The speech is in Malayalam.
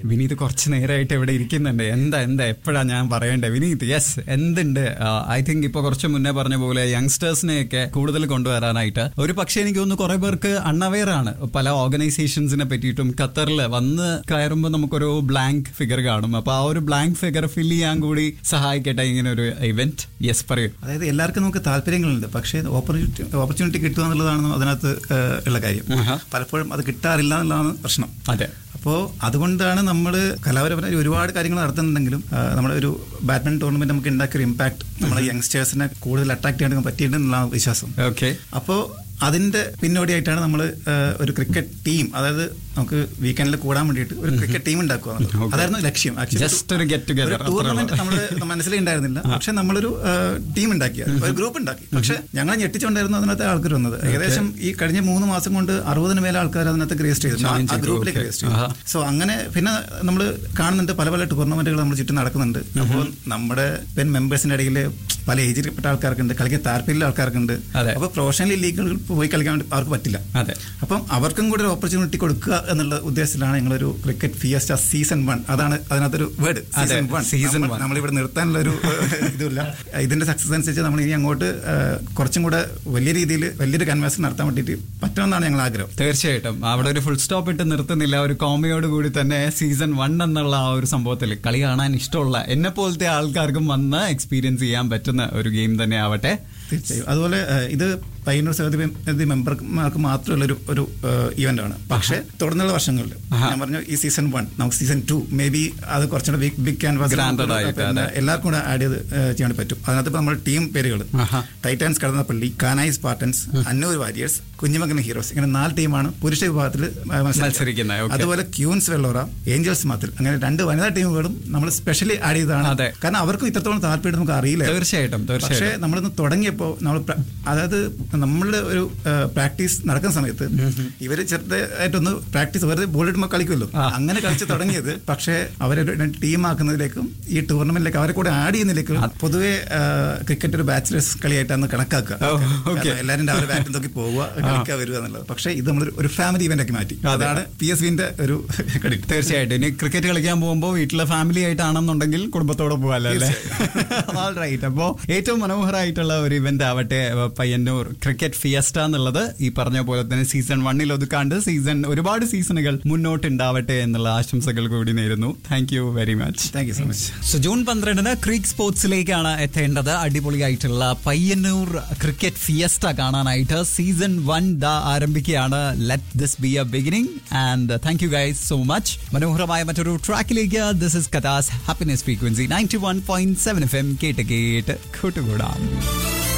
വിനീത് കുറച്ച് നേരമായിട്ട് ഇവിടെ ഇരിക്കുന്നുണ്ട് എന്താ എന്താ എപ്പോഴാ ഞാൻ പറയണ്ടേ വിനീത് യെസ് എന്തുണ്ട് ഐ തിങ്ക് ഇപ്പൊ കുറച്ച് മുന്നേ പറഞ്ഞ പോലെ യങ്സ്റ്റേഴ്സിനെയൊക്കെ കൂടുതൽ കൊണ്ടുവരാനായിട്ട് ഒരു പക്ഷേ എനിക്ക് തോന്നുന്നു കുറെ പേർക്ക് അൺഅവെയർ ആണ് പല ഓർഗനൈസേഷൻസിനെ പറ്റിയിട്ടും ഖത്തറിൽ വന്ന് കയറുമ്പോൾ നമുക്കൊരു ബ്ലാങ്ക് ഫിഗർ കാണും അപ്പൊ ആ ഒരു ബ്ലാങ്ക് ഫിഗർ ഫിൽ ചെയ്യാൻ കൂടി സഹായിക്കട്ടെ ഇങ്ങനെ ഒരു ഇവന്റ് യെസ് പറയൂ അതായത് എല്ലാവർക്കും നമുക്ക് താല്പര്യങ്ങളുണ്ട് പക്ഷേ ഓപ്പർച്യൂണിറ്റി ഓപ്പർച്യൂണിറ്റി കിട്ടുക എന്നുള്ളതാണ് അതിനകത്ത് ഏഹ്, ഉള്ള കാര്യം ആഹാ. പലപ്പോഴും അത് കിട്ടാറില്ല എന്നുള്ളതാണ് പ്രശ്നം അതെ അപ്പോൾ അതുകൊണ്ടാണ് നമ്മൾ കലാപരമായി ഒരുപാട് കാര്യങ്ങൾ നടത്തുന്നുണ്ടെങ്കിലും ആ, നമ്മുടെ ഒരു ബാഡ്മിന്റൺ ടൂർണമെന്റ് നമുക്ക് ഉണ്ടാക്കിയ ഒരു ഇമ്പാക്ട് നമ്മുടെ യങ്സ്റ്റേഴ്സിനെ കൂടുതൽ അട്രാക്ട് ചെയ്യാൻ പറ്റിയിട്ടുണ്ടെന്നാണ് വിശ്വാസം ഓക്കെ അപ്പോൾ അതിന്റെ പിന്നോടിയായിട്ടാണ് നമ്മൾ ഒരു ക്രിക്കറ്റ് ടീം അതായത് നമുക്ക് വീക്കെൻഡിൽ കൂടാൻ വേണ്ടിയിട്ട് ഒരു ക്രിക്കറ്റ് ടീം ഉണ്ടാക്കുക എന്നുള്ളത്. Okay. അതായിരുന്നു ലക്ഷ്യം Just ഒരു get together, അത്രേ ടൂർണമെന്റ് നമ്മൾ മനസ്സിലുണ്ടായിരുന്നില്ല പക്ഷെ നമ്മളൊരു ടീം ഉണ്ടാക്കി ഒരു ഗ്രൂപ്പ് ഉണ്ടാക്കി പക്ഷെ ഞങ്ങൾ ഞെട്ടിച്ചുകൊണ്ടായിരുന്നു അതിനകത്ത് ആൾക്കാർ വന്നത് ഏകദേശം ഈ കഴിഞ്ഞ മൂന്ന് മാസം കൊണ്ട് അറുപതിന് മേലെ ആൾക്കാർ അതിനകത്ത് രജിസ്റ്റർ ചെയ്തു Join ആ ചെയ്തു, ഗ്രൂപ്പിലേക്ക് okay. രജിസ്റ്റർ ചെയ്തു ആഹാ. സോ അങ്ങനെ പിന്നെ നമ്മൾ കാണുന്നുണ്ട് പല പല ടൂർണമെന്റുകൾ നമ്മൾ ചുറ്റും നടക്കുന്നുണ്ട് അപ്പോൾ നമ്മുടെ പെൻ മെമ്പേഴ്സിന്റെ ഇടയിൽ പല ഏജിൽപ്പെട്ട ആൾക്കാർക്കുണ്ട് കളിക്കാൻ താല്പര്യമുള്ള ആൾക്കാർക്കുണ്ട് അതെ. അപ്പോൾ പ്രൊഫഷണൽ ലീഗുകളിൽ പോയി കളിക്കാൻ വേണ്ടി അവർക്ക് പറ്റില്ല അതെ അപ്പം അവർക്കും കൂടി ഒരു ഓപ്പർച്യൂണിറ്റി കൊടുക്കുക എന്നുള്ള ഉദ്ദേശത്തിലാണ് ഞങ്ങളൊരു ക്രിക്കറ്റ് ഫിയസ്റ്റ സീസൺ വൺ അതാണ് അതിനകത്തൊരു വേർഡ് അതെ, സീസൺ വൺ season one. നമ്മളിവിടെ നിർത്താനുള്ള ഒരു ഇതില്ല ഇതിന്റെ സക്സസ് അനുസരിച്ച് നമ്മൾ ഇനി അങ്ങോട്ട് ആ, കുറച്ചും കൂടെ വലിയ രീതിയിൽ വലിയൊരു കൺവേഴ്സൺ നടത്താൻ വേണ്ടിയിട്ട് പറ്റുമെന്നാണ് ഞങ്ങൾ ആഗ്രഹം തീർച്ചയായിട്ടും അവിടെ ഒരു ഫുൾ സ്റ്റോപ്പ് ഇട്ട് നിർത്തുന്നില്ല ഒരു കോമയോട് കൂടി തന്നെ സീസൺ വൺ എന്നുള്ള ആ ഒരു സംഭവത്തിൽ കളി കാണാൻ ഇഷ്ടമുള്ള എന്നെ പോലത്തെ ആൾക്കാർക്കും വന്ന് എക്സ്പീരിയൻസ് ചെയ്യാൻ പറ്റുന്ന ഒരു ഗെയിം തന്നെ ആവട്ടെ തീർച്ചയായും അതുപോലെ ആ, ഇത് പയ്യന്നൂർ സമിതി മെമ്പർമാർക്ക് മാത്രമുള്ള ഒരു ഒരു ഇവന്റ് ആണ് പക്ഷേ തുടർന്നുള്ള വർഷങ്ങളിൽ ആഹാ. ഞാൻ പറഞ്ഞു ഈ സീസൺ വൺ നമുക്ക് സീസൺ ടു മേ ബി അത് കുറച്ചുകൂടെ ബിഗ് ബിഗ് ക്യാൻവാസ് Granted ആയിട്ട്, അതെ. എല്ലാവർക്കും കൂടെ ആഡ് ചെയ്ത് ഏ, ചെയ്യാൻ പറ്റും അതിനകത്ത് ഇപ്പൊ നമ്മുടെ ടീം പേരുകൾ ആഹാ. Titans Kadannappally Kanayi Spartans Annur Warriors Kunjumakan heroes ഇങ്ങനെ നാല് ടീമാണ് പുരുഷ വിഭാഗത്തിൽ മത്സരിക്കുന്നത്, okay. അതുപോലെ ക്യൂൻസ് വെള്ളോറ ഏഞ്ചൽസ് മാത്തിൽ അങ്ങനെ രണ്ട് വനിതാ ടീമുകളും നമ്മൾ സ്പെഷ്യലി ആഡ് ചെയ്തതാണ് അതെ. കാരണം അവർക്കും ഇത്രത്തോളം താല്പര്യം നമുക്ക് അറിയില്ല തീർച്ചയായിട്ടും പക്ഷേ തീർച്ചയായിട്ടും നമ്മളിന്ന് തുടങ്ങിയപ്പോൾ നമ്മൾ പ്ര- അതായത് നമ്മളുടെ ഒരു പ്രാക്ടീസ് നടക്കുന്ന സമയത്ത് ഇവര് ചെറുതായിട്ടൊന്ന് പ്രാക്ടീസ് വെറുതെ ബോൾ ഇടുമ്പോൾ കളിക്കുമല്ലോ ആ. അങ്ങനെ കളിച്ച് തുടങ്ങിയത് പക്ഷേ അവരെ ടീമാക്കുന്നതിലേക്കും ഈ ടൂർണമെന്റിലേക്ക് അവരെ കൂടെ ആഡ് ചെയ്യുന്നതിലേക്കും പൊതുവെ ക്രിക്കറ്റ് ഒരു ബാച്ചിലേഴ്സ് കളിയായിട്ടാണ് കണക്കാക്കുക ഓ, okay. കാരണം എല്ലാവരും രാവിലെ ബാറ്റും നോക്കി പോവുക കളിക്കുക വരിക എന്നുള്ളത് പക്ഷേ ഇത് നമ്മൾ ഒരു ഫാമിലി ഇവന്റ് ആക്കി മാറ്റി അതെ. അതാണ് പി എസ് വിന്റെ ഒരു ക്രെഡിറ്റ് തീർച്ചയായിട്ടും ഇനി ക്രിക്കറ്റ് കളിക്കാൻ പോകുമ്പോൾ വീട്ടിലെ ഫാമിലി ആയിട്ടാണെന്നുണ്ടെങ്കിൽ കുടുംബത്തോടെ പോകാല്ലോ അല്ലേ റൈറ്റ് അപ്പോൾ ഏറ്റവും മനോഹരമായിട്ടുള്ള ഒരു ഇവന്റ് ആവട്ടെ ഏഹ്, പയ്യന്നൂർ ക്രിക്കറ്റ് ഫിയസ്റ്റ എന്നുള്ളത് ഈ പറഞ്ഞ പോലെ തന്നെ സീസൺ വണ്ണിൽ ഒതുക്കാണ്ട് സീസൺ ഒരുപാട് സീസണുകൾ മുന്നോട്ടുണ്ടാവട്ടെ എന്നുള്ള ആശംസകൾ കൂടി നേരുന്നു thank you very much thank you so much so June പന്ത്രണ്ടിന് ക്രീക്ക് സ്പോർട്സിലേക്കാണ് എത്തേണ്ടത് അടിപൊളിയായിട്ടുള്ള പയ്യന്നൂർ ക്രിക്കറ്റ് ഫിയസ്റ്റ കാണാനായിട്ട് സീസൺ വൺ ദ ആരംഭിക്കുകയാണ് let this be a beginning and thank you guys so much മനോഹരമായ മറ്റൊരു ട്രാക്കിലേക്ക് this is Qatar's happiness frequency ninety one point seven F M കേട്ട് കേട്ട് കൂട്ടുകൂടാം